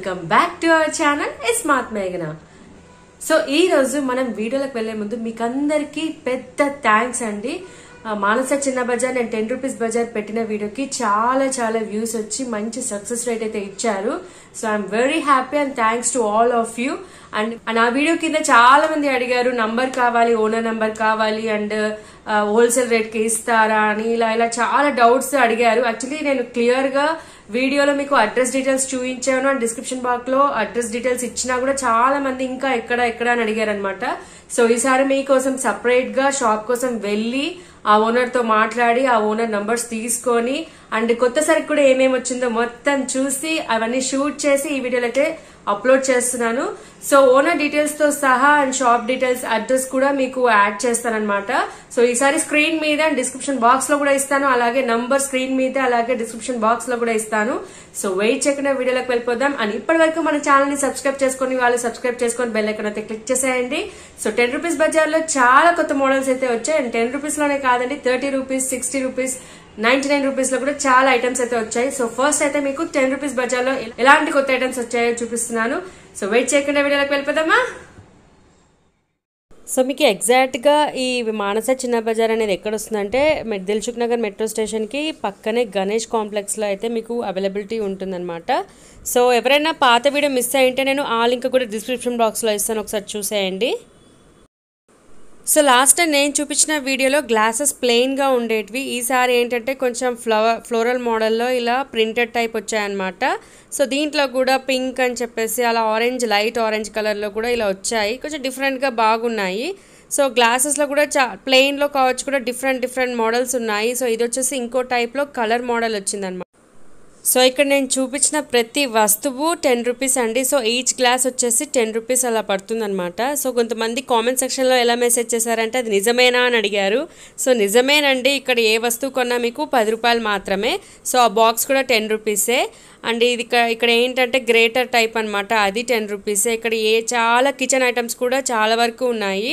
welcome back to our channel smart మేఘన so ఈ రోజు మనం వీడియోలకు వెళ్లే ముందు మీకు అందరికి పెద్ద థ్యాంక్స్ అండి ఆ, మానస చిన్న బజార్ నేను టెన్ రూపీస్ బజార్ పెట్టిన వీడియోకి చాలా చాలా వ్యూస్ వచ్చి మంచి సక్సెస్ రేట్ అయితే ఇచ్చారు so I'm very happy and thanks to all of you and నా వీడియో కింద చాలా మంది అడిగారు నంబర్ కావాలి ఓనర్ నంబర్ కావాలి అండ్ హోల్సేల్ రేట్ కి ఇస్తారా అని ఇలా ఇలా చాలా డౌట్స్ అడిగారు యాక్చువల్లీ నేను క్లియర్ గా వీడియోలో మీకు అడ్రస్ డీటెయిల్స్ చూపించాను అండ్ డిస్క్రిప్షన్ బాక్స్ లో అడ్రస్ డీటెయిల్స్ ఇచ్చినా కూడా చాలా మంది ఇంకా ఎక్కడ ఎక్కడ అని అడిగారు అనమాట సో ఈసారి మీకోసం సపరేట్ గా షాప్ కోసం వెళ్ళి ఆ ఓనర్ తో మాట్లాడి ఆ ఓనర్ నంబర్స్ తీసుకొని అండ్ కొత్త సరికి కూడా ఏమేమి వచ్చిందో మొత్తం చూసి అవన్నీ షూట్ చేసి ఈ వీడియోలో అయితే అప్లోడ్ చేస్తున్నాను సో ఓనర్ డీటెయిల్స్ తో సహా అండ్ షాప్ డీటెయిల్స్ అడ్రస్ కూడా మీకు యాడ్ చేస్తానన్నమాట సో ఈసారి స్క్రీన్ మీద అండ్ డిస్క్రిప్షన్ బాక్స్ లో కూడా ఇస్తాను అలాగే నంబర్ స్క్రీన్ మీద అలాగే డిస్క్రిప్షన్ బాక్స్ లో కూడా ఇస్తాను సో వెయిట్ చేయకుండా వీడియోలోకి వెళ్ళిపోదాం అండ్ ఇప్పటి వరకు మన ఛానల్ ని సబ్స్క్రైబ్ చేసుకుని వాళ్ళు సబ్స్క్రైబ్ చేసుకొని బెల్ ఐకాన్ అయితే క్లిక్ చేసేయండి సో టెన్ రూపీస్ బజార్ లో చాలా కొత్త మోడల్స్ అయితే వచ్చాయి అండ్ టెన్ రూపీస్ లోనే కాదండి thirty rupees sixty rupees ninety nine rupees లో కూడా చాలా ఐటమ్స్ అయితే వచ్చాయి సో ఫస్ట్ అయితే మీకు టెన్ రూపీస్ బజార్ లో ఎలాంటి కొత్త ఐటమ్స్ వచ్చాయో చూపిస్తున్నాను సో వెయిట్ చేయకుండా వీడియోలోకి వెళ్ళిపోదామా సో మీకు ఎగ్జాక్ట్గా ఈ మానస చిన్న బజార్ అనేది ఎక్కడ వస్తుందంటే మె- దిల్సుఖ్ నగర్ మెట్రో స్టేషన్కి పక్కనే గణేష్ కాంప్లెక్స్లో అయితే మీకు అవైలబిలిటీ ఉంటుందన్నమాట సో ఎవరైనా పాత వీడియో మిస్ అయ్యింటే నేను ఆ లింక్ కూడా డిస్క్రిప్షన్ బాక్స్లో ఇస్తాను ఒకసారి చూసేయండి సో లాస్ట్ టైం నేను చూపించిన వీడియోలో గ్లాసెస్ ప్లెయిన్గా ఉండేటివి ఈసారి ఏంటంటే కొంచెం ఫ్లవర్ ఫ్లోరల్ మోడల్లో ఇలా ప్రింటెడ్ టైప్ వచ్చాయన్నమాట సో దీంట్లో కూడా పింక్ అని చెప్పేసి అలా ఆరెంజ్ లైట్ ఆరెంజ్ కలర్లో కూడా ఇలా వచ్చాయి కొంచెం డిఫరెంట్గా బాగున్నాయి సో గ్లాసెస్లో కూడా చా ప్లెయిన్లో కావచ్చు కూడా డిఫరెంట్ డిఫరెంట్ మోడల్స్ ఉన్నాయి సో ఇది వచ్చేసి ఇంకో టైప్లో కలర్ మోడల్ వచ్చిందన్నమాట సో ఇక్కడ నేను చూపించిన ప్రతి వస్తువు టెన్ రూపీస్ అండి సో ఈచ్ గ్లాస్ వచ్చేసి టెన్ రూపీస్ అలా పడుతుందన్నమాట సో కొంతమంది కామెంట్ సెక్షన్లో ఎలా మెసేజ్ చేశారంటే అది నిజమేనా అని అడిగారు సో నిజమేనండి ఇక్కడ ఏ వస్తువు కొన్నా మీకు పది రూపాయలు మాత్రమే సో ఆ బాక్స్ కూడా టెన్ రూపీసే అండ్ ఇది ఇక్కడ ఇక్కడ ఏంటంటే గ్రేటర్ టైప్ అన్నమాట అది టెన్ రూపీసే ఇక్కడ ఏ చాలా కిచెన్ ఐటమ్స్ కూడా చాలా వరకు ఉన్నాయి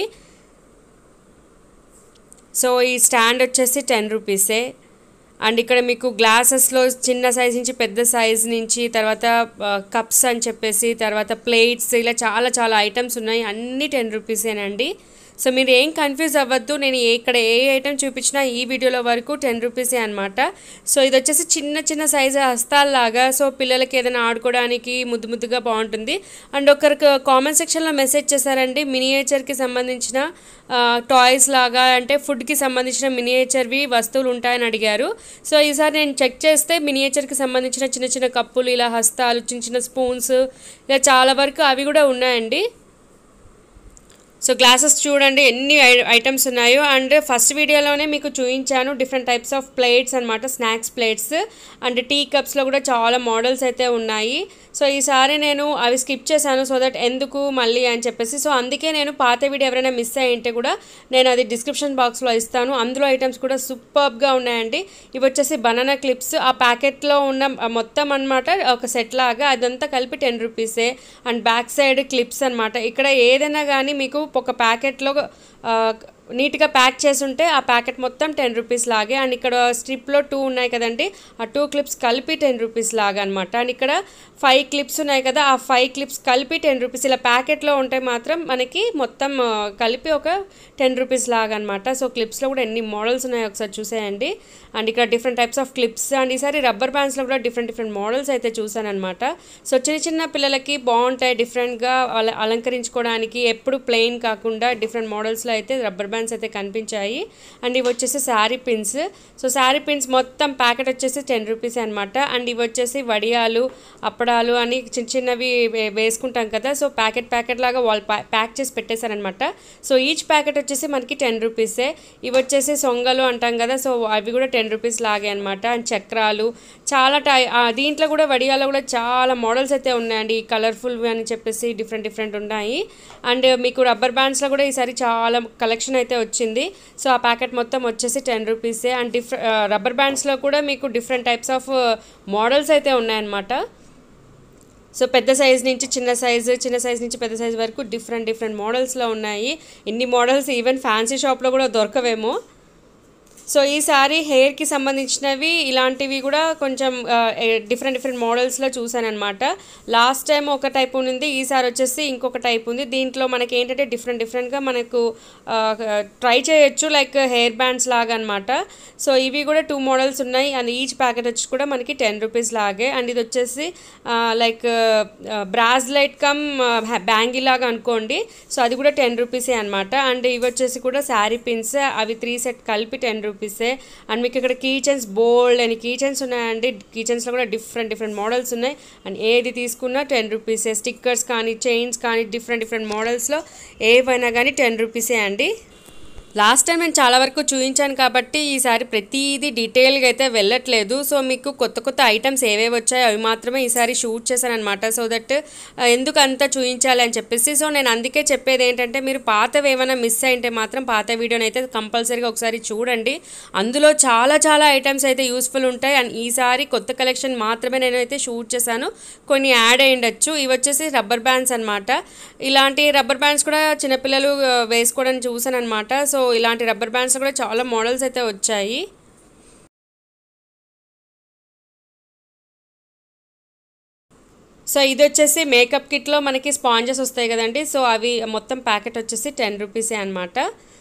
సో ఈ స్టాండ్ వచ్చేసి టెన్ రూపీసే అండ్ ఇక్కడ మీకు గ్లాసెస్లో చిన్న సైజ్ నుంచి పెద్ద సైజ్ నుంచి తర్వాత కప్స్ అని చెప్పేసి తర్వాత ప్లేట్స్ ఇలా చాలా చాలా ఐటమ్స్ ఉన్నాయి అన్నీ టెన్ రూపీసేనండి సో మీరు ఏం కన్ఫ్యూజ్ అవ్వద్దు నేను ఏ ఇక్కడ ఏ ఐటమ్ చూపించినా ఈ వీడియోలో వరకు టెన్ రూపీసే అనమాట సో ఇది వచ్చేసి చిన్న చిన్న సైజు హస్తాల్లాగా సో పిల్లలకి ఏదైనా ఆడుకోవడానికి ముద్దు ముద్దుగా బాగుంటుంది అండ్ ఒకరికి కామెంట్ సెక్షన్లో మెసేజ్ చేశారండి మినియేచర్కి సంబంధించిన టాయ్స్ లాగా అంటే ఫుడ్కి సంబంధించిన మినియేచర్వి వస్తువులు ఉంటాయని అడిగారు సో ఈసారి నేను చెక్ చేస్తే మినియేచర్కి సంబంధించిన చిన్న చిన్న కప్పులు ఇలా హస్తాలు చిన్న చిన్న స్పూన్స్ ఇలా చాలా వరకు అవి కూడా ఉన్నాయండి సో గ్లాసెస్ చూడండి ఎన్ని ఐ- ఐటమ్స్ ఉన్నాయో అండ్ ఫస్ట్ వీడియోలోనే మీకు చూపించాను డిఫరెంట్ టైప్స్ ఆఫ్ ప్లేట్స్ అనమాట స్నాక్స్ ప్లేట్స్ అండ్ టీ కప్స్లో కూడా చాలా మోడల్స్ అయితే ఉన్నాయి సో ఈసారి నేను అవి స్కిప్ చేశాను సో దట్ ఎందుకు మళ్ళీ అని చెప్పేసి సో అందుకే నేను పాత వీడియో ఎవరైనా మిస్ అయ్యింటే కూడా నేను అది డిస్క్రిప్షన్ బాక్స్లో ఇస్తాను అందులో ఐటమ్స్ కూడా సూపర్గా ఉన్నాయండి ఇవి వచ్చేసి బనానా క్లిప్స్ ఆ ప్యాకెట్లో ఉన్న ఆ మొత్తం అనమాట ఒక సెట్ లాగా అదంతా కలిపి టెన్ రూపీసే అండ్ బ్యాక్ సైడ్ క్లిప్స్ అనమాట ఇక్కడ ఏదైనా కానీ మీకు ఒక ప్యాకెట్లో ఆ, నీట్గా ప్యాక్ చేసి ఉంటే ఆ ప్యాకెట్ మొత్తం టెన్ రూపీస్ లాగే అండ్ ఇక్కడ స్ట్రిప్లో టూ ఉన్నాయి కదండి ఆ టూ క్లిప్స్ కలిపి టెన్ రూపీస్ లాగా అనమాట అండ్ ఇక్కడ ఫైవ్ క్లిప్స్ ఉన్నాయి కదా ఆ ఫైవ్ క్లిప్స్ కలిపి టెన్ రూపీస్ ఇలా ప్యాకెట్లో ఉంటే మాత్రం మనకి మొత్తం ఆ, కలిపి ఒక టెన్ రూపీస్ లాగా అనమాట సో క్లిప్స్లో కూడా ఎన్ని మోడల్స్ ఉన్నాయో ఒకసారి చూసేయండి అండ్ ఇక్కడ different types of clips and ఈసారి రబ్బర్ బ్యాండ్స్లో కూడా డిఫరెంట్ డిఫరెంట్ మోడల్స్ అయితే చూసాను అనమాట సో చిన్న చిన్న పిల్లలకి బాగుంటాయి డిఫరెంట్గా అల అలంకరించుకోవడానికి ఎప్పుడు ప్లెయిన్ కాకుండా డిఫరెంట్ మోడల్స్లో అయితే రబ్బర్ బ్యాండ్స్ అయితే కనిపించాయి అండ్ ఇవి వచ్చేసి sari pins so sari pins మొత్తం ప్యాకెట్ వచ్చేసి టెన్ రూపీస్ అనమాట అండ్ ఇవి వచ్చేసి వడియాలు అప్పడాలు అని చిన్న చిన్నవి వే- వేసుకుంటాం కదా సో ప్యాకెట్ ప్యాకెట్ లాగా వాళ్ళు ప్యాక్ చేసి పెట్టేశారనమాట సో ఈచ్ ప్యాకెట్ వచ్చేసి మనకి టెన్ రూపీసే ఇవి వచ్చేసి సొంగలు అంటాం కదా సో అవి కూడా టెన్ రూపీస్ లాగే అనమాట అండ్ చక్రాలు చాలా టై ఆ, దీంట్లో కూడా వడియాలో కూడా చాలా మోడల్స్ అయితే ఉన్నాయండి కలర్ఫుల్ అని చెప్పేసి డిఫరెంట్ డిఫరెంట్ ఉన్నాయి అండ్ మీకు రబ్బర్ బ్యాండ్స్లో కూడా ఈసారి చాలా కలెక్షన్ అయితే వచ్చింది సో ఆ ప్యాకెట్ మొత్తం వచ్చేసి టెన్ రూపీసే అండ్ డిఫరె రబ్బర్ బ్యాండ్స్లో కూడా మీకు డిఫరెంట్ టైప్స్ ఆఫ్ మోడల్స్ అయితే ఉన్నాయన్నమాట సో పెద్ద సైజ్ నుంచి చిన్న సైజు చిన్న సైజ్ నుంచి పెద్ద సైజ్ వరకు డిఫరెంట్ డిఫరెంట్ మోడల్స్లో ఉన్నాయి ఇన్ని మోడల్స్ ఈవెన్ ఫ్యాన్సీ షాప్లో కూడా దొరకవేమో సో ఈసారి హెయిర్కి సంబంధించినవి ఇలాంటివి కూడా కొంచెం డిఫరెంట్ డిఫరెంట్ మోడల్స్లో చూసాను అనమాట లాస్ట్ టైం ఒక టైప్ ఉంది ఈసారి వచ్చేసి ఇంకొక టైప్ ఉంది దీంట్లో మనకి ఏంటంటే డిఫరెంట్ డిఫరెంట్గా మనకు ట్రై చేయొచ్చు లైక్ హెయిర్ బ్యాండ్స్ లాగా అనమాట సో ఇవి కూడా టూ మోడల్స్ ఉన్నాయి అండ్ ఈచ్ ప్యాకెట్ వచ్చి కూడా మనకి టెన్ రూపీస్ లాగే అండ్ ఇది వచ్చేసి లైక్ బ్రాస్లైట్ కమ్ బ్యాంగిల్ లాగా అనుకోండి సో అది కూడా టెన్ రూపీసే అనమాట అండ్ ఇవి వచ్చేసి కూడా శారీ పిన్స్ అవి త్రీ సెట్ కలిపి టెన్ రూపీసే అండ్ మీకు ఇక్కడ కీచెన్స్ బోల్డ్ అని కీచెన్స్ ఉన్నాయండి కీచెన్స్లో కూడా డిఫరెంట్ డిఫరెంట్ మోడల్స్ ఉన్నాయి అండ్ ఏది తీసుకున్నా టెన్ రూపీసే స్టిక్కర్స్ కానీ చైన్స్ కానీ డిఫరెంట్ డిఫరెంట్ మోడల్స్లో ఏవైనా కానీ టెన్ రూపీసే అండి లాస్ట్ టైం నేను చాలా వరకు చూపించాను కాబట్టి ఈసారి ప్రతిదీ డీటెయిల్గా అయితే వెళ్ళట్లేదు సో మీకు కొత్త కొత్త ఐటమ్స్ ఏవేవి వచ్చాయో అవి మాత్రమే ఈసారి షూట్ చేశాను అనమాట సో దట్ ఎందుకు అంతా చూపించాలి అని చెప్పేసి సో నేను అందుకే చెప్పేది ఏంటంటే మీరు పాతవి ఏమైనా మిస్ అయింటే మాత్రం పాత వీడియోని అయితే కంపల్సరీగా ఒకసారి చూడండి అందులో చాలా చాలా ఐటమ్స్ అయితే యూస్ఫుల్ ఉంటాయి అండ్ ఈసారి కొత్త కలెక్షన్ మాత్రమే నేనైతే షూట్ చేశాను కొన్ని యాడ్ అయి ఉండొచ్చు ఇవి వచ్చేసి రబ్బర్ బ్యాండ్స్ అనమాట ఇలాంటి రబ్బర్ బ్యాండ్స్ కూడా చిన్నపిల్లలు ఆ, వేసుకోవడానికి చూసాను అనమాట సో ఇలాంటి రబ్బర్ బ్యాండ్స్ కూడా చాలా మోడల్స్ అయితే వచ్చాయి సో ఇది వచ్చేసి మేకప్ కిట్లో మనకి స్పాంజెస్ వస్తాయి కదండి సో అవి మొత్తం ప్యాకెట్ వచ్చేసి టెన్ రూపీసే అనమాట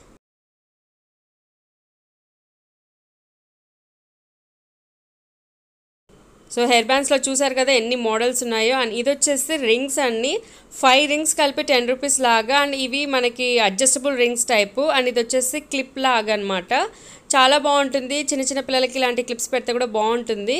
సో హెయిర్ బ్యాండ్స్లో చూసారు కదా ఎన్ని మోడల్స్ ఉన్నాయో అండ్ ఇది వచ్చేసి రింగ్స్ అన్ని ఫైవ్ రింగ్స్ కలిపి టెన్ రూపీస్ లాగా అండ్ ఇవి మనకి అడ్జస్టబుల్ రింగ్స్ టైపు అండ్ ఇది వచ్చేసి క్లిప్ లాగా అనమాట చాలా బాగుంటుంది చిన్న చిన్న పిల్లలకి ఇలాంటి క్లిప్స్ పెడితే కూడా బాగుంటుంది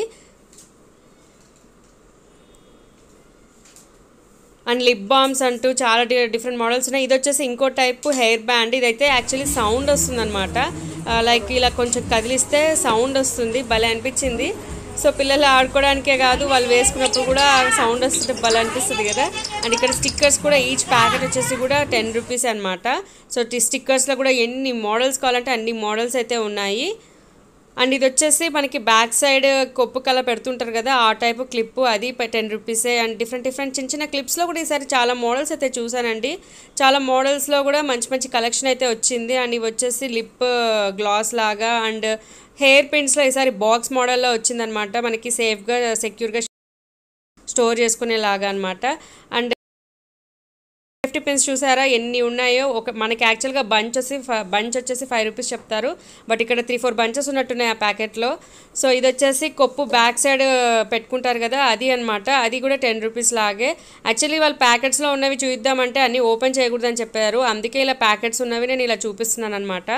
అండ్ లిప్ బామ్స్ అంటూ చాలా డి- డిఫరెంట్ మోడల్స్ ఉన్నాయి ఇది వచ్చేసి ఇంకో టైప్ హెయిర్ బ్యాండ్ ఇదైతే యాక్చువల్లీ సౌండ్ వస్తుంది అనమాట లైక్ ఇలా కొంచెం కదిలిస్తే సౌండ్ వస్తుంది భలే అనిపించింది సో పిల్లలు ఆడుకోవడానికే కాదు వాళ్ళు వేసుకున్నప్పుడు కూడా సౌండ్ వస్తుంటే భలే అనిపిస్తుంది కదా అండ్ ఇక్కడ స్టిక్కర్స్ కూడా ఈచ్ ప్యాకెట్ వచ్చేసి కూడా టెన్ రూపీస్ అనమాట సో స్టిక్కర్స్లో కూడా ఎన్ని మోడల్స్ కావాలంటే అన్ని మోడల్స్ అయితే ఉన్నాయి అండ్ ఇది వచ్చేసి మనకి బ్యాక్ సైడ్ కొప్పు కల పెడుతుంటారు కదా ఆ టైపు క్లిప్ అది టెన్ రూపీసే అండ్ డిఫరెంట్ డిఫరెంట్ చిన్న చిన్న క్లిప్స్లో కూడా ఈసారి చాలా మోడల్స్ అయితే చూసానండి చాలా మోడల్స్లో కూడా మంచి మంచి కలెక్షన్ అయితే వచ్చింది అండ్ ఇవి వచ్చేసి లిప్ గ్లాస్ లాగా అండ్ హెయిర్ పిన్స్లో ఈసారి బాక్స్ మోడల్లో వచ్చిందనమాట మనకి సేఫ్గా సెక్యూర్గా స్టోర్ చేసుకునేలాగా అనమాట అండ్ సేఫ్టీ పిన్స్ చూసారా ఎన్ని ఉన్నాయో ఒక మనకి యాక్చువల్గా బంచ్ వచ్చి బంచ్ వచ్చేసి ఫైవ్ రూపీస్ చెప్తారు బట్ ఇక్కడ త్రీ ఫోర్ బంచెస్ ఉన్నట్టున్నాయి ఆ ప్యాకెట్లో సో ఇది వచ్చేసి కొప్పు బ్యాక్ సైడ్ పెట్టుకుంటారు కదా అది అన్నమాట అది కూడా టెన్ రూపీస్ లాగే యాక్చువల్లీ వాళ్ళు ప్యాకెట్స్లో ఉన్నవి చూద్దామంటే అన్నీ ఓపెన్ చేయకూడదని చెప్పారు అందుకే ఇలా ప్యాకెట్స్ ఉన్నవి నేను ఇలా చూపిస్తున్నాను అనమాట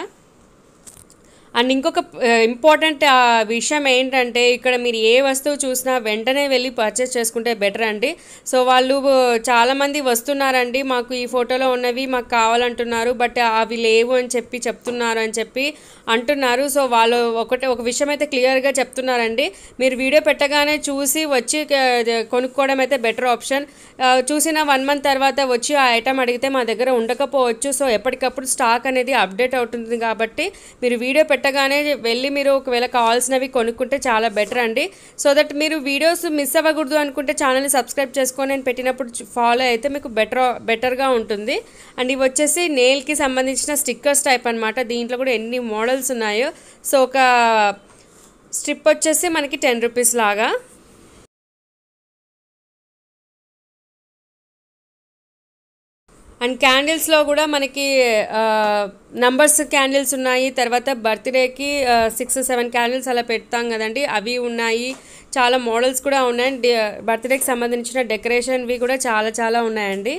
అండ్ ఇంకొక ఇంపార్టెంట్ విషయం ఏంటంటే ఇక్కడ మీరు ఏ వస్తువు చూసినా వెంటనే వెళ్ళి పర్చేస్ చేసుకుంటే బెటర్ అండి సో వాళ్ళు చాలామంది వస్తున్నారండి మాకు ఈ ఫోటోలో ఉన్నవి మాకు కావాలంటున్నారు బట్ అవి లేవు అని చెప్పి చెప్తున్నారు అని చెప్పి అంటున్నారు సో వాళ్ళు ఒకటే ఒక విషయం అయితే క్లియర్గా చెప్తున్నారండి మీరు వీడియో పెట్టగానే చూసి వచ్చి ఆ, కొనుక్కోవడం అయితే బెటర్ ఆప్షన్ ఆ, చూసిన వన్ మంత్ తర్వాత వచ్చి ఆ ఐటమ్ అడిగితే మా దగ్గర ఉండకపోవచ్చు సో ఎప్పటికప్పుడు స్టాక్ అనేది అప్డేట్ అవుతుంది కాబట్టి మీరు వీడియో పెట్టగానే వెళ్ళి మీరు ఒకవేళ కావాల్సినవి కొనుక్కుంటే చాలా బెటర్ అండి సో దట్ మీరు వీడియోస్ మిస్ అవ్వకూడదు అనుకుంటే ఛానల్ని సబ్స్క్రైబ్ చేసుకొని నేను పెట్టినప్పుడు ఫాలో అయితే మీకు బెటర్ బెటర్గా ఉంటుంది అండ్ ఇవి వచ్చేసి నెయిల్కి సంబంధించిన స్టిక్కర్స్ టైప్ అనమాట దీంట్లో కూడా ఎన్ని మోడల్స్ ఉన్నాయో సో ఒక స్ట్రిప్ వచ్చేసి మనకి టెన్ రూపీస్ లాగా అండ్ క్యాండిల్స్లో కూడా మనకి నంబర్స్ క్యాండిల్స్ ఉన్నాయి తర్వాత బర్త్డేకి సిక్స్ సెవెన్ క్యాండిల్స్ అలా పెడతాం కదండి అవి ఉన్నాయి చాలా మోడల్స్ కూడా ఉన్నాయి బర్త్డేకి సంబంధించిన డెకరేషన్వి కూడా చాలా చాలా ఉన్నాయండి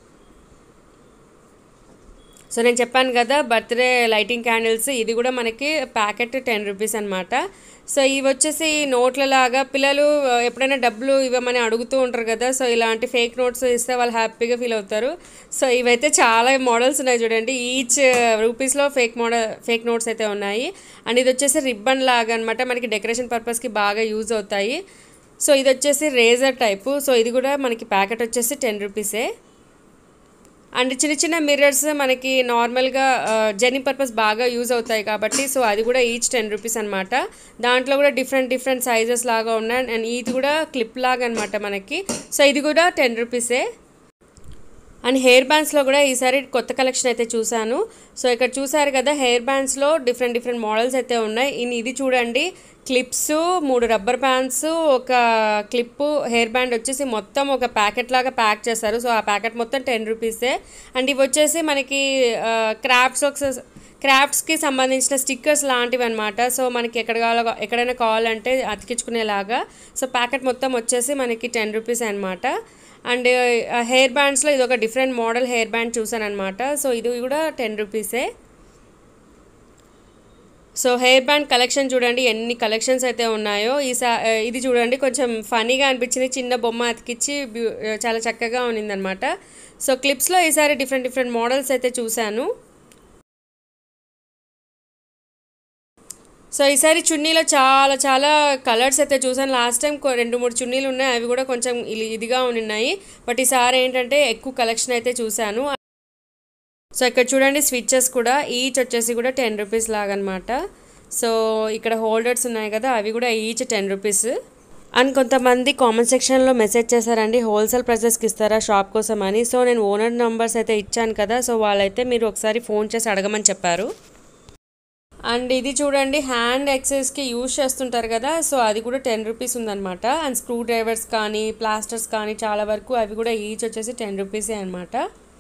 సో నేను చెప్పాను కదా బర్త్డే లైటింగ్ క్యాండిల్స్ ఇది కూడా మనకి ప్యాకెట్ టెన్ రూపీస్ అనమాట సో ఇవి వచ్చేసి నోట్లలాగా పిల్లలు ఆ, ఎప్పుడైనా డబ్బులు ఇవ్వమని అడుగుతూ ఉంటారు కదా సో ఇలాంటి ఫేక్ నోట్స్ ఇస్తే వాళ్ళు హ్యాపీగా ఫీల్ అవుతారు సో ఇవైతే చాలా మోడల్స్ ఉన్నాయి చూడండి ఈచ్ రూపీస్లో ఫేక్ మోడల్ ఫేక్ నోట్స్ అయితే ఉన్నాయి అండ్ ఇది వచ్చేసి రిబ్బన్ లాగా అనమాట మనకి డెకరేషన్ పర్పస్కి బాగా యూజ్ అవుతాయి సో ఇది వచ్చేసి రేజర్ టైపు సో ఇది కూడా మనకి ప్యాకెట్ వచ్చేసి టెన్ రూపీసే అండ్ చిన్న చిన్న మిర్రర్స్ మనకి నార్మల్గా జర్నీ పర్పస్ బాగా యూజ్ అవుతాయి కాబట్టి సో అది కూడా ఈచ్ టెన్ రూపీస్ అనమాట దాంట్లో కూడా డిఫరెంట్ డిఫరెంట్ సైజెస్ లాగా ఉన్నాయి అండ్ ఇది కూడా క్లిప్ లాగా అనమాట మనకి సో ఇది కూడా టెన్ రూపీసే అండ్ హెయిర్ బ్యాండ్స్లో కూడా ఈసారి కొత్త కలెక్షన్ అయితే చూశాను సో ఇక్కడ చూసారు కదా హెయిర్ బ్యాండ్స్లో డిఫరెంట్ డిఫరెంట్ మోడల్స్ అయితే ఉన్నాయి ఇన్ ఇది చూడండి క్లిప్స్ మూడు రబ్బర్ బ్యాండ్స్ ఒక క్లిప్ హెయిర్ బ్యాండ్ వచ్చేసి మొత్తం ఒక ప్యాకెట్ లాగా ప్యాక్ చేస్తారు సో ఆ ప్యాకెట్ మొత్తం టెన్ రూపీసే అండ్ ఇవి వచ్చేసి మనకి క్రాఫ్ట్స్ క్రాఫ్ట్స్కి సంబంధించిన స్టిక్కర్స్ లాంటివి అనమాట సో మనకి ఎక్కడ కావాలో ఎక్కడైనా కావాలంటే అతికించుకునేలాగా సో ప్యాకెట్ మొత్తం వచ్చేసి మనకి టెన్ రూపీస్ అనమాట అండ్ హెయిర్ బ్యాండ్స్లో ఇది ఒక డిఫరెంట్ మోడల్ హెయిర్ బ్యాండ్ చూసాను అనమాట సో ఇది కూడా టెన్ రూపీసే సో హెయిర్ బ్యాండ్ కలెక్షన్ చూడండి ఎన్ని కలెక్షన్స్ అయితే ఉన్నాయో ఈ సా ఇది చూడండి కొంచెం ఫనీగా అనిపించింది చిన్న బొమ్మ అతికిచ్చి బ్యూ చాలా చక్కగా ఉన్నిందనమాట సో క్లిప్స్లో ఈసారి డిఫరెంట్ డిఫరెంట్ మోడల్స్ అయితే చూశాను సో ఈసారి చున్నీలో చాలా చాలా కలర్స్ అయితే చూసాను లాస్ట్ టైం రెండు మూడు చున్నీలు ఉన్నాయి అవి కూడా కొంచెం ఇదిగా ఉన్నాయి బట్ ఈసారి ఏంటంటే ఎక్కువ కలెక్షన్ అయితే చూశాను సో ఇక్కడ చూడండి స్విచ్చెస్ కూడా ఈచ్ వచ్చేసి కూడా టెన్ రూపీస్ లాగా అనమాట సో ఇక్కడ హోల్డర్స్ ఉన్నాయి కదా అవి కూడా ఈచ్ టెన్ రూపీస్ అండ్ కొంతమంది కామెంట్ సెక్షన్లో మెసేజ్ చేశారండి హోల్సేల్ ప్రైసెస్కి ఇస్తారా షాప్ కోసం అని సో నేను ఓనర్ నెంబర్స్ అయితే ఇచ్చాను కదా సో వాళ్ళైతే మీరు ఒకసారి ఫోన్ చేసి అడగమని చెప్పారు అండ్ ఇది చూడండి హ్యాండ్ ఎక్సైజ్కి యూజ్ చేస్తుంటారు కదా సో అది కూడా టెన్ రూపీస్ ఉందన్నమాట అండ్ స్క్రూ డ్రైవర్స్ కానీ ప్లాస్టర్స్ కానీ చాలా వరకు అవి కూడా ఈచ్ వచ్చేసి టెన్ రూపీసే అనమాట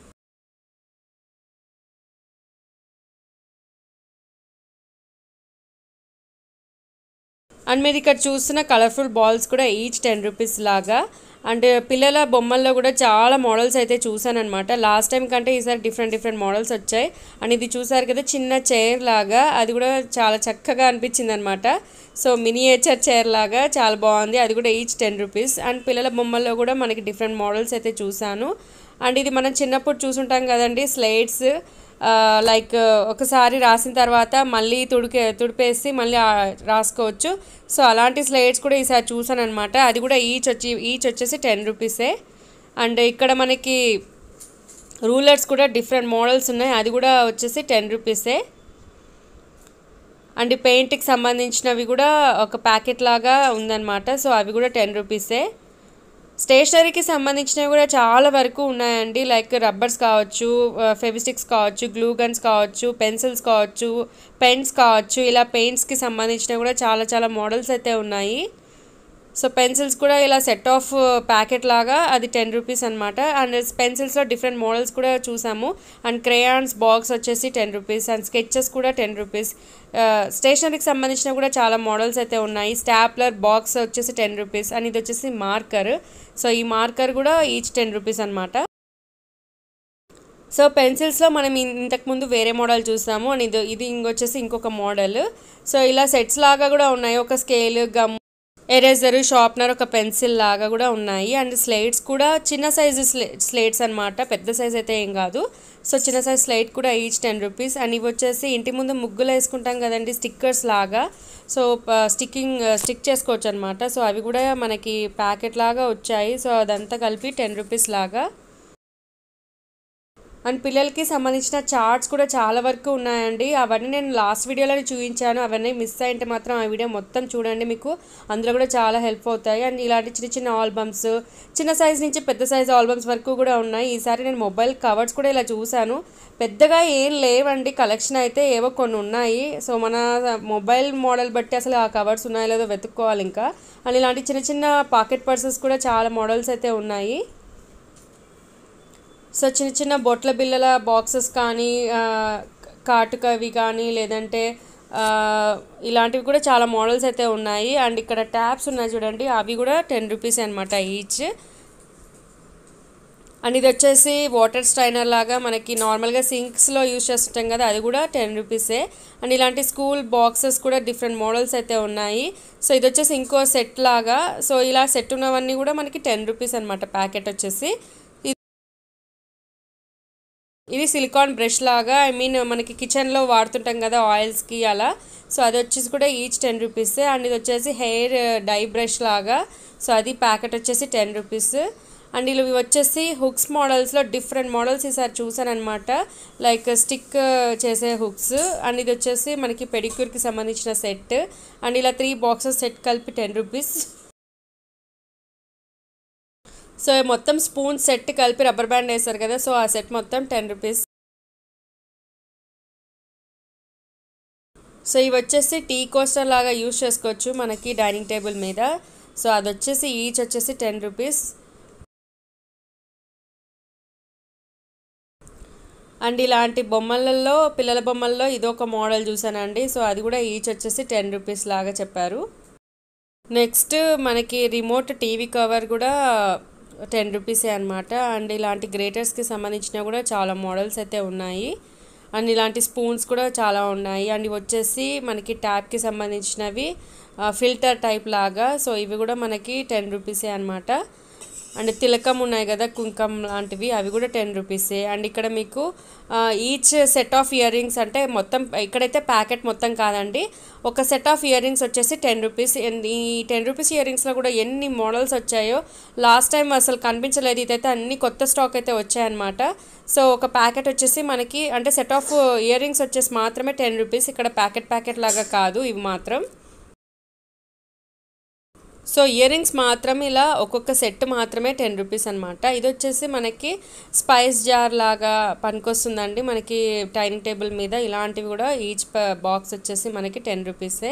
అండ్ మీరు ఇక్కడ చూస్తున్న కలర్ఫుల్ బాల్స్ కూడా ఈచ్ టెన్ రూపీస్ లాగా అండ్ పిల్లల బొమ్మల్లో కూడా చాలా మోడల్స్ అయితే చూసాను అనమాట లాస్ట్ టైం కంటే ఈసారి డిఫరెంట్ డిఫరెంట్ మోడల్స్ వచ్చాయి అండ్ ఇది చూసారు కదా చిన్న చైర్ లాగా అది కూడా చాలా చక్కగా అనిపించింది అనమాట సో మినియేచర్ చైర్ లాగా చాలా బాగుంది అది కూడా ఈచ్ టెన్ రూపీస్ అండ్ పిల్లల బొమ్మల్లో కూడా మనకి డిఫరెంట్ మోడల్స్ అయితే చూసాను అండ్ ఇది మనం చిన్నప్పుడు చూసుంటాం కదండి స్లైడ్స్ లైక్ ఒకసారి రాసిన తర్వాత మళ్ళీ తుడికే తుడిపేసి మళ్ళీ రాసుకోవచ్చు సో అలాంటి స్లైడ్స్ కూడా ఈసారి చూసాను అనమాట అది కూడా ఈచ్ వచ్చి ఈచ్ వచ్చేసి టెన్ రూపీసే అండ్ ఇక్కడ మనకి రూలర్స్ కూడా డిఫరెంట్ మోడల్స్ ఉన్నాయి అది కూడా వచ్చేసి టెన్ రూపీసే అండ్ పెయింట్కి సంబంధించినవి కూడా ఒక ప్యాకెట్ లాగా ఉందన్నమాట సో అవి కూడా టెన్ రూపీసే స్టేషనరీకి సంబంధించినవి కూడా చాలా వరకు ఉన్నాయండి లైక్ రబ్బర్స్ కావచ్చు ఫెవిస్టిక్స్ కావచ్చు గ్లూ గన్స్ కావచ్చు పెన్సిల్స్ కావచ్చు పెన్స్ కావచ్చు ఇలా పెయింట్స్కి సంబంధించినవి కూడా చాలా చాలా మోడల్స్ అయితే ఉన్నాయి సో పెన్సిల్స్ కూడా ఇలా సెట్ ఆఫ్ ప్యాకెట్ లాగా అది టెన్ రూపీస్ అనమాట అండ్ పెన్సిల్స్లో డిఫరెంట్ మోడల్స్ కూడా చూసాము అండ్ క్రేయాన్స్ బాక్స్ వచ్చేసి టెన్ రూపీస్ అండ్ స్కెచెస్ కూడా టెన్ రూపీస్ స్టేషనరీకి సంబంధించిన కూడా చాలా మోడల్స్ అయితే ఉన్నాయి స్టాప్లర్ బాక్స్ వచ్చేసి టెన్ రూపీస్ అండ్ ఇది వచ్చేసి మార్కర్ సో ఈ మార్కర్ కూడా ఈచ్ టెన్ రూపీస్ అనమాట సో పెన్సిల్స్లో మనం ఇంతకుముందు వేరే మోడల్ చూసాము అండ్ ఇది ఇది ఇంకొచ్చేసి ఇంకొక మోడల్ సో ఇలా సెట్స్ లాగా కూడా ఉన్నాయి ఒక స్కేల్ గమ్ ఎరేజర్ షార్ప్నర్ ఒక పెన్సిల్ లాగా కూడా ఉన్నాయి అండ్ స్లేట్స్ కూడా చిన్న సైజు స్లే స్లేట్స్ అనమాట పెద్ద సైజ్ అయితే ఏం కాదు సో చిన్న సైజ్ స్లేట్ కూడా ఈచ్ టెన్ రూపీస్ అండ్ ఇవి వచ్చేసి ఇంటి ముందు ముగ్గులు వేసుకుంటాం కదండి స్టిక్కర్స్ లాగా సో స్టిక్కింగ్ స్టిక్ చేసుకోవచ్చు అనమాట సో అవి కూడా మనకి ప్యాకెట్ లాగా వచ్చాయి సో అదంతా కలిపి టెన్ రూపీస్ లాగా అండ్ పిల్లలకి సంబంధించిన చార్ట్స్ కూడా చాలా వరకు ఉన్నాయండి అవన్నీ నేను లాస్ట్ వీడియోలోనే చూపించాను అవన్నీ మిస్ అయింటే మాత్రం ఆ వీడియో మొత్తం చూడండి మీకు అందులో కూడా చాలా హెల్ప్ అవుతాయి అండ్ ఇలాంటి చిన్న చిన్న ఆల్బమ్స్ చిన్న సైజ్ నుంచి పెద్ద సైజ్ ఆల్బమ్స్ వరకు కూడా ఉన్నాయి ఈసారి నేను మొబైల్ కవర్స్ కూడా ఇలా చూశాను పెద్దగా ఏం లేవండి కలెక్షన్ అయితే ఏవో కొన్ని ఉన్నాయి సో మన మొబైల్ మోడల్ బట్టి అసలు ఆ కవర్స్ ఉన్నాయో లేదో వెతుక్కోవాలి ఇంకా అండ్ ఇలాంటి చిన్న చిన్న పాకెట్ పర్సెస్ కూడా చాలా మోడల్స్ అయితే ఉన్నాయి సో చిన్న చిన్న బొట్ల బిల్లల బాక్సెస్ కానీ కాటుకవి కానీ లేదంటే ఇలాంటివి కూడా చాలా మోడల్స్ అయితే ఉన్నాయి అండ్ ఇక్కడ ట్యాప్స్ ఉన్నాయి చూడండి అవి కూడా టెన్ రూపీస్ అనమాట ఈచ్ అండ్ ఇది వచ్చేసి వాటర్ స్ట్రైనర్ లాగా మనకి నార్మల్గా సింక్స్లో యూజ్ చేస్తుంటాం కదా అది కూడా టెన్ రూపీసే అండ్ ఇలాంటి స్కూల్ బాక్సెస్ కూడా డిఫరెంట్ మోడల్స్ అయితే ఉన్నాయి సో ఇది వచ్చేసి ఇంకో సెట్ లాగా సో ఇలా సెట్ ఉన్నవన్నీ కూడా మనకి టెన్ రూపీస్ అనమాట ప్యాకెట్ వచ్చేసి ఇది సిలికాన్ బ్రష్ లాగా ఐ మీన్ మనకి కిచెన్లో వాడుతుంటాం కదా ఆయిల్స్కి అలా సో అది వచ్చేసి కూడా ఈచ్ టెన్ రూపీస్ అండ్ ఇది వచ్చేసి హెయిర్ డై బ్రష్ లాగా సో అది ప్యాకెట్ వచ్చేసి టెన్ రూపీస్ అండ్ ఇవి వచ్చేసి హుక్స్ మోడల్స్లో డిఫరెంట్ మోడల్స్ ఈసారి చూసాను అనమాట లైక్ స్టిక్ చేసే హుక్స్ అండ్ ఇది వచ్చేసి మనకి పెడిక్యూర్కి సంబంధించిన సెట్ అండ్ ఇలా త్రీ బాక్సెస్ సెట్ కలిపి టెన్ రూపీస్ సో మొత్తం స్పూన్ సెట్ కలిపి రబ్బర్ బ్యాండ్ వేస్తారు కదా సో ఆ సెట్ మొత్తం టెన్ రూపీస్ సో ఇవి వచ్చేసి టీ కోస్టర్ లాగా యూస్ చేసుకోవచ్చు మనకి డైనింగ్ టేబుల్ మీద సో అది వచ్చేసి ఈచ్ వచ్చేసి టెన్ రూపీస్ అండ్ ఇలాంటి బొమ్మలలో పిల్లల బొమ్మల్లో ఇదొక మోడల్ చూసానండి సో అది కూడా ఈచ్ వచ్చేసి టెన్ రూపీస్ లాగా చెప్పారు నెక్స్ట్ మనకి రిమోట్ టీవీ కవర్ కూడా టెన్ రూపీసే అనమాట అండ్ ఇలాంటి గ్రేటర్స్కి సంబంధించిన కూడా చాలా మోడల్స్ అయితే ఉన్నాయి అండ్ ఇలాంటి స్పూన్స్ కూడా చాలా ఉన్నాయి అండ్ ఇవి వచ్చేసి మనకి ట్యాప్కి సంబంధించినవి ఫిల్టర్ టైప్ లాగా సో ఇవి కూడా మనకి టెన్ రూపీసే అనమాట అండ్ తిలకం ఉన్నాయి కదా కుంకం లాంటివి అవి కూడా టెన్ రూపీసే అండ్ ఇక్కడ మీకు each set of earrings అంటే మొత్తం ఇక్కడైతే ప్యాకెట్ మొత్తం కాదండి ఒక సెట్ ఆఫ్ ఇయర్ రింగ్స్ వచ్చేసి టెన్ రూపీస్ ఈ టెన్ రూపీస్ ఇయర్ రింగ్స్లో కూడా ఎన్ని మోడల్స్ వచ్చాయో లాస్ట్ టైం అసలు కనిపించలేదు ఇదైతే అన్ని కొత్త స్టాక్ అయితే వచ్చాయన్నమాట సో ఒక ప్యాకెట్ వచ్చేసి మనకి అంటే సెట్ ఆఫ్ ఇయర్ రింగ్స్ వచ్చేసి మాత్రమే టెన్ రూపీస్ ఇక్కడ ప్యాకెట్ ప్యాకెట్ లాగా కాదు ఇవి మాత్రం సో ఇయర్ రింగ్స్ మాత్రం ఇలా ఒక్కొక్క సెట్ మాత్రమే టెన్ రూపీస్ అనమాట ఇది వచ్చేసి మనకి స్పైస్ జార్ లాగా పనికొస్తుందండి మనకి డైనింగ్ టేబుల్ మీద ఇలాంటివి కూడా ఈచ్ బాక్స్ వచ్చేసి మనకి టెన్ రూపీసే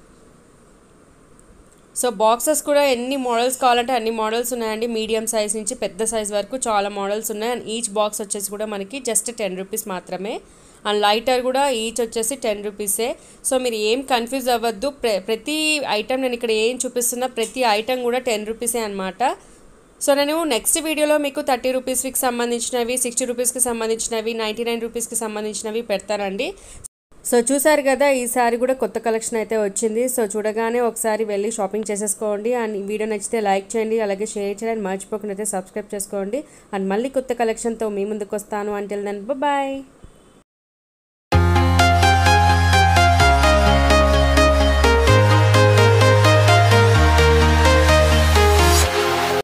సో బాక్సెస్ కూడా ఎన్ని మోడల్స్ కావాలంటే అన్ని మోడల్స్ ఉన్నాయండి మీడియం సైజ్ నుంచి పెద్ద సైజ్ వరకు చాలా మోడల్స్ ఉన్నాయి అండ్ ఈచ్ బాక్స్ వచ్చేసి కూడా మనకి జస్ట్ టెన్ రూపీస్ మాత్రమే అండ్ లైటర్ కూడా ఈచ్ వచ్చేసి టెన్ రూపీసే సో మీరు ఏం కన్ఫ్యూజ్ అవ్వద్దు ప్ర ప్రతి ఐటెం నేను ఇక్కడ ఏం చూపిస్తున్నా ప్రతి ఐటెం కూడా టెన్ రూపీసే అనమాట సో నేను నెక్స్ట్ వీడియోలో మీకు థర్టీ రూపీస్కి సంబంధించినవి సిక్స్టీ రూపీస్కి సంబంధించినవి నైంటీ నైన్ రూపీస్కి సంబంధించినవి పెడతానండి సో చూసారు కదా ఈసారి కూడా కొత్త కలెక్షన్ అయితే వచ్చింది సో చూడగానే ఒకసారి వెళ్ళి షాపింగ్ చేసేసుకోండి అండ్ ఈ వీడియో నచ్చితే లైక్ చేయండి అలాగే షేర్ చేయండి మర్చిపోకుండా అయితే సబ్స్క్రైబ్ చేసుకోండి అండ్ మళ్ళీ కొత్త కలెక్షన్తో మీ ముందుకు వస్తాను అంటిల్ దెన్ బాయ్